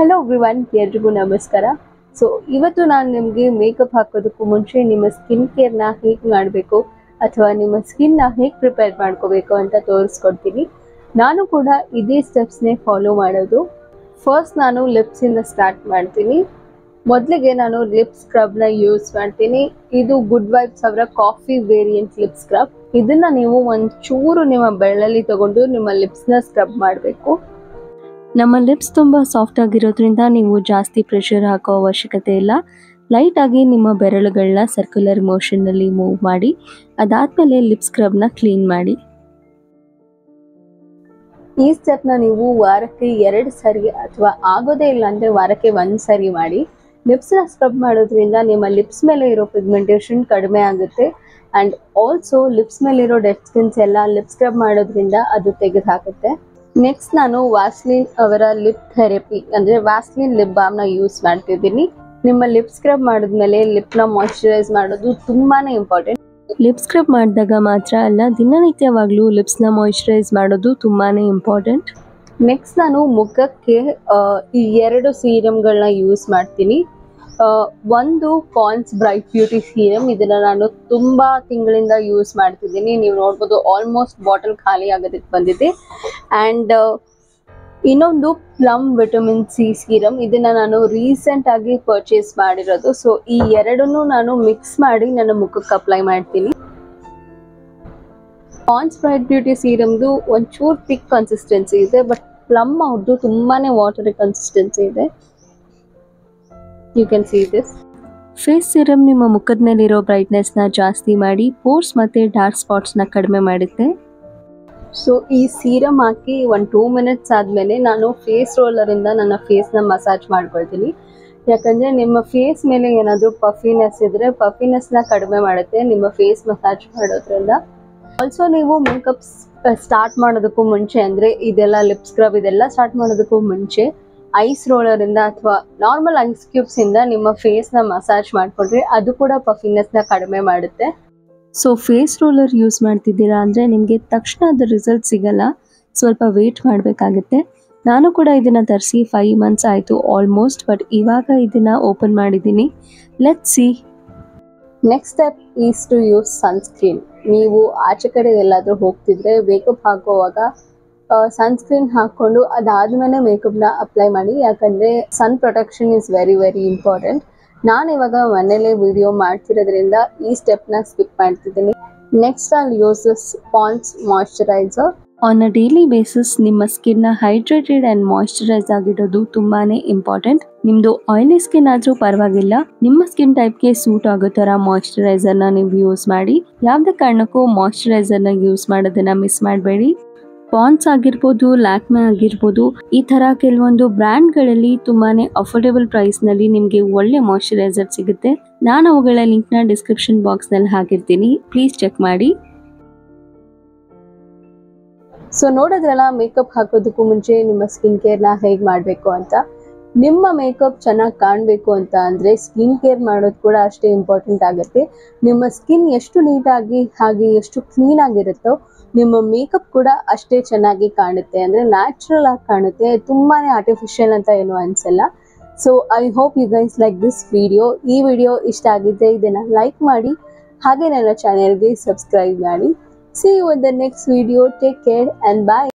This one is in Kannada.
ಹಲೋ ಎವ್ರಿವನ್ ಎಲ್ರಿಗೂ ನಮಸ್ಕಾರ ಸೊ ಇವತ್ತು ನಾನು ನಿಮಗೆ ಮೇಕಪ್ ಹಾಕೋದಕ್ಕೂ ಮುಂಚೆ ನಿಮ್ಮ ಸ್ಕಿನ್ ಕೇರ್ನ ಹೇಗೆ ಮಾಡಬೇಕು ಅಥವಾ ನಿಮ್ಮ ಸ್ಕಿನ್ನ ಹೇಗೆ ಪ್ರಿಪೇರ್ ಮಾಡ್ಕೋಬೇಕು ಅಂತ ತೋರಿಸ್ಕೊಡ್ತೀನಿ ನಾನು ಕೂಡ ಇದೇ ಸ್ಟೆಪ್ಸ್ನೇ ಫಾಲೋ ಮಾಡೋದು ಫಸ್ಟ್ ನಾನು ಲಿಪ್ಸಿಂದ ಸ್ಟಾರ್ಟ್ ಮಾಡ್ತೀನಿ ಮೊದಲಿಗೆ ನಾನು ಲಿಪ್ ಸ್ಕ್ರಬ್ನ ಯೂಸ್ ಮಾಡ್ತೀನಿ ಇದು ಗುಡ್ ವೈಬ್ಸ್ ಅವರ ಕಾಫಿ ವೇರಿಯಂಟ್ ಲಿಪ್ ಸ್ಕ್ರಬ್ ಇದನ್ನ ನೀವು ಒಂಚೂರು ನಿಮ್ಮ ಬೆಳ್ಳಲ್ಲಿ ತಗೊಂಡು ನಿಮ್ಮ ಲಿಪ್ಸ್ನ ಸ್ಕ್ರಬ್ ಮಾಡಬೇಕು ನಮ್ಮ ಲಿಪ್ಸ್ ತುಂಬ ಸಾಫ್ಟ್ ಆಗಿರೋದ್ರಿಂದ ನೀವು ಜಾಸ್ತಿ ಪ್ರೆಷರ್ ಹಾಕೋ ಅವಶ್ಯಕತೆ ಇಲ್ಲ ಲೈಟಾಗಿ ನಿಮ್ಮ ಬೆರಳುಗಳನ್ನ ಸರ್ಕ್ಯುಲರ್ ಮೋಷನ್ನಲ್ಲಿ ಮೂವ್ ಮಾಡಿ ಅದಾದಮೇಲೆ ಲಿಪ್ ಸ್ಕ್ರಬ್ನ ಕ್ಲೀನ್ ಮಾಡಿ ಈ ಸ್ಟೆಪ್ನ ನೀವು ವಾರಕ್ಕೆ ಎರಡು ಸರಿ ಅಥವಾ ಆಗೋದೇ ಇಲ್ಲ ಅಂದರೆ ವಾರಕ್ಕೆ ಒಂದು ಸರಿ ಮಾಡಿ ಲಿಪ್ಸ್ನ ಸ್ಕ್ರಬ್ ಮಾಡೋದ್ರಿಂದ ನಿಮ್ಮ ಲಿಪ್ಸ್ ಮೇಲೆ ಇರೋ ಪಿಗ್ಮೆಂಟೇಷನ್ ಕಡಿಮೆ ಆಗುತ್ತೆ ಆ್ಯಂಡ್ ಆಲ್ಸೋ ಲಿಪ್ಸ್ ಮೇಲಿರೋ ಡೆಡ್ ಸ್ಕಿನ್ಸ್ ಎಲ್ಲ ಲಿಪ್ ಸ್ಕ್ರಬ್ ಮಾಡೋದ್ರಿಂದ ಅದು ತೆಗೆದು ಹಾಕುತ್ತೆ ನೆಕ್ಸ್ಟ್ ನಾನು ವಾಸ್ಲಿನ್ ಅವರ ಲಿಪ್ ಥೆರಪಿ ಅಂದರೆ ವಾಸ್ಲಿನ್ ಲಿಪ್ ಬಾಮ್ನ ಯೂಸ್ ಮಾಡ್ತಿದ್ದೀನಿ ನಿಮ್ಮ ಲಿಪ್ ಸ್ಕ್ರಬ್ ಮಾಡಿದ್ಮೇಲೆ ಲಿಪ್ನ ಮಾಯ್ಶ್ಚರೈಸ್ ಮಾಡೋದು ತುಂಬಾ ಇಂಪಾರ್ಟೆಂಟ್ ಲಿಪ್ ಸ್ಕ್ರಬ್ ಮಾಡಿದಾಗ ಮಾತ್ರ ಅಲ್ಲ ದಿನನಿತ್ಯವಾಗ್ಲೂ ಲಿಪ್ಸ್ನ ಮಾಯಿಶ್ಚರೈಸ್ ಮಾಡೋದು ತುಂಬಾ ಇಂಪಾರ್ಟೆಂಟ್ ನೆಕ್ಸ್ಟ್ ನಾನು ಮುಖಕ್ಕೆ ಆ, ಈ ಎರಡು ಸೀರಮ್ಗಳನ್ನ ಯೂಸ್ ಮಾಡ್ತೀನಿ ಆ, ಒಂದು ಪಾನ್ಸ್ ಬ್ರೈಟ್ ಬ್ಯೂಟಿ ಸೀರಮ್ ಇದನ್ನ ನಾನು ತುಂಬಾ ತಿಂಗಳಿಂದ ಯೂಸ್ ಮಾಡ್ತಿದ್ದೀನಿ ನೀವು ನೋಡ್ಬೋದು ಆಲ್ಮೋಸ್ಟ್ ಬಾಟಲ್ ಖಾಲಿ ಆಗೋದಕ್ಕೆ ಬಂದಿದೆ ಆ್ಯಂಡ್ ಇನ್ನೊಂದು ಪ್ಲಮ್ ವಿಟಮಿನ್ ಸಿ ಸೀರಮ್ ಇದನ್ನ ನಾನು ರೀಸೆಂಟ್ ಆಗಿ ಪರ್ಚೇಸ್ ಮಾಡಿರೋದು ಸೊ ಈ ಎರಡನ್ನೂ ನಾನು ಮಿಕ್ಸ್ ಮಾಡಿ ನನ್ನ ಮುಖಕ್ಕೆ ಅಪ್ಲೈ ಮಾಡ್ತೀನಿ ಪಾನ್ಸ್ ಬ್ರೈಟ್ ಬ್ಯೂಟಿ ಸೀರಮ್ದು ಒಂಚೂರು ಥಿಕ್ ಕನ್ಸಿಸ್ಟೆನ್ಸಿ ಇದೆ ಬಟ್ ಪ್ಲಮ್ ಅವ್ರದ್ದು ತುಂಬಾನೇ ವಾಟರಿ ಕನ್ಸಿಸ್ಟೆನ್ಸಿ ಇದೆ you can see this face serum ನಿಮ್ಮ ಮುಖದ ಮೇಲಿರೋ ಬ್ರೈಟ್ನೆಸ್ನ ಜಾಸ್ತಿ ಮಾಡಿ ಪೋರ್ಸ್ ಮತ್ತು ಡಾರ್ಕ್ ಸ್ಪಾಟ್ಸ್ನ ಕಡಿಮೆ ಮಾಡುತ್ತೆ ಸೊ ಈ ಸೀರಮ್ ಹಾಕಿ ಒಂದು ಟೂ ಮಿನಿಟ್ಸ್ ಆದಮೇಲೆ ನಾನು ಫೇಸ್ ರೋಲರಿಂದ ನನ್ನ ಫೇಸ್ನ ಮಸಾಜ್ ಮಾಡ್ಕೊಳ್ತೀನಿ ಯಾಕಂದರೆ ನಿಮ್ಮ ಫೇಸ್ ಮೇಲೆ ಏನಾದರೂ ಪಫಿನೆಸ್ ಇದ್ದರೆ ಪಫಿನೆಸ್ನ ಕಡಿಮೆ ಮಾಡುತ್ತೆ ನಿಮ್ಮ ಫೇಸ್ ಮಸಾಜ್ ಮಾಡೋದ್ರಿಂದ ಆಲ್ಸೋ ನೀವು ಮೇಕಪ್ ಸ್ಟಾರ್ಟ್ ಮಾಡೋದಕ್ಕೂ ಮುಂಚೆ ಅಂದರೆ ಇದೆಲ್ಲ ಲಿಪ್ ಸ್ಕ್ರಬ್ ಇದೆಲ್ಲ ಸ್ಟಾರ್ಟ್ ಮಾಡೋದಕ್ಕೂ ಮುಂಚೆ ಐಸ್ ರೋಲರಿಂದ ಅಥವಾ ನಾರ್ಮಲ್ ಐಸ್ ಕ್ಯೂಬ್ಸಿಂದ ನಿಮ್ಮ ಫೇಸ್ನ ಮಸಾಜ್ ಮಾಡಿಕೊಂಡ್ರೆ ಅದು ಕೂಡ ಪಫಿನೆಸ್ನ ಕಡಿಮೆ ಮಾಡುತ್ತೆ ಸೊ ಫೇಸ್ ರೋಲರ್ ಯೂಸ್ ಮಾಡ್ತಿದ್ದೀರಾ ಅಂದರೆ ನಿಮಗೆ ತಕ್ಷಣ ಅದ್ರ ರಿಸಲ್ಟ್ ಸಿಗಲ್ಲ ಸ್ವಲ್ಪ ವೇಟ್ ಮಾಡಬೇಕಾಗುತ್ತೆ ನಾನು ಕೂಡ ಇದನ್ನು ತರಿಸಿ ಫೈವ್ ಮಂತ್ಸ್ ಆಯಿತು ಆಲ್ಮೋಸ್ಟ್ ಬಟ್ ಇವಾಗ ಇದನ್ನು ಓಪನ್ ಮಾಡಿದ್ದೀನಿ let see next step is to use sunscreen ನೀವು ಆಚೆ ಕಡೆ ಎಲ್ಲಾದರೂ ಹೋಗ್ತಿದ್ರೆ ಮೇಕಪ್ ಹಾಕುವಾಗ ಸನ್ಸ್ಕ್ರೀನ್ ಹಾಕ್ಕೊಂಡು ಅದಾದ್ಮೇಲೆ ಮೇಕಪ್ನ ಅಪ್ಲೈ ಮಾಡಿ ಯಾಕಂದರೆ sun protection is very very important ನಾನು ಇವಾಗ ಮನೇಲೇ ವಿಡಿಯೋ ಮಾಡ್ತಿರೋದ್ರಿಂದ ಈ ಸ್ಟೆಪ್ನ ಸ್ಕಿಪ್ ಮಾಡ್ತಿದ್ದೀನಿ ನೆಕ್ಸ್ಟ್ ಅಲ್ಲಿ uses Pond's moisturiser on a daily basis ನಿಮ್ಮ ಸ್ಕಿನ್ನ ಹೈಡ್ರೇಟೆಡ್ ಆ್ಯಂಡ್ ಮಾಯ್ಶ್ಚರೈಸ್ ಆಗಿಡೋದು ತುಂಬಾ ಇಂಪಾರ್ಟೆಂಟ್ ನಿಮ್ಮದು ಆಯಿಲಿ ಸ್ಕಿನ್ ಆದರೂ ಪರವಾಗಿಲ್ಲ ನಿಮ್ಮ ಸ್ಕಿನ್ ಟೈಪ್ಗೆ ಸೂಟ್ ಆಗೋ ಥರ ಮಾಯ್ಶ್ಚರೈಸರ್ನ ನೀವು ಯೂಸ್ ಮಾಡಿ ಯಾವುದೇ ಕಾರಣಕ್ಕೂ ಮಾಯ್ಶ್ಚರೈಸರ್ನ ಯೂಸ್ ಮಾಡೋದನ್ನ ಮಿಸ್ ಮಾಡಬೇಡಿ ಪಾನ್ಸ್ ಆಗಿರ್ಬೋದು ಲ್ಯಾಕ್ಮೆ ಆಗಿರ್ಬೋದು ಈ ಥರ ಕೆಲವೊಂದು ಬ್ರ್ಯಾಂಡ್ಗಳಲ್ಲಿ ತುಂಬಾ ಅಫೋರ್ಡೆಬಲ್ ಪ್ರೈಸ್ನಲ್ಲಿ ನಿಮಗೆ ಒಳ್ಳೆ ಮಾಯ್ಶ್ಚರೈಸರ್ ಸಿಗುತ್ತೆ ನಾನು ಅವುಗಳ ಲಿಂಕ್ನ ಡಿಸ್ಕ್ರಿಪ್ಷನ್ ಬಾಕ್ಸ್ನಲ್ಲಿ ಹಾಕಿರ್ತೀನಿ ಪ್ಲೀಸ್ ಚೆಕ್ ಮಾಡಿ ಸೊ ನೋಡಿದ್ರಲ್ಲ ಮೇಕಪ್ ಹಾಕೋದಕ್ಕೂ ಮುಂಚೆ ನಿಮ್ಮ ಸ್ಕಿನ್ ಕೇರ್ನ ಹೇಗೆ ಮಾಡಬೇಕು ಅಂತ ನಿಮ್ಮ ಮೇಕಪ್ ಚೆನ್ನಾಗಿ ಕಾಣಬೇಕು ಅಂತ ಅಂದರೆ ಸ್ಕಿನ್ ಕೇರ್ ಮಾಡೋದು ಕೂಡ ಅಷ್ಟೇ ಇಂಪಾರ್ಟೆಂಟ್ ಆಗುತ್ತೆ ನಿಮ್ಮ ಸ್ಕಿನ್ ಎಷ್ಟು ನೀಟಾಗಿ ಹಾಗೆ ಎಷ್ಟು ಕ್ಲೀನ್ ಆಗಿರುತ್ತೋ ನಿಮ್ಮ ಮೇಕಪ್ ಕೂಡ ಅಷ್ಟೇ ಚೆನ್ನಾಗಿ ಕಾಣುತ್ತೆ ಅಂದರೆ ನ್ಯಾಚುರಲ್ ಆಗಿ ಕಾಣುತ್ತೆ ತುಂಬಾ ಆರ್ಟಿಫಿಷಿಯಲ್ ಅಂತ ಏನು ಅನಿಸಲ್ಲ so I hope you guys like this video ಈ ವಿಡಿಯೋ ಇಷ್ಟ ಆಗಿದ್ದರೆ ಇದನ್ನು ಲೈಕ್ ಮಾಡಿ ಹಾಗೆ ನನ್ನ ಚಾನೆಲ್ಗೆ ಸಬ್ಸ್ಕ್ರೈಬ್ ಮಾಡಿ see you in the next video take care and bye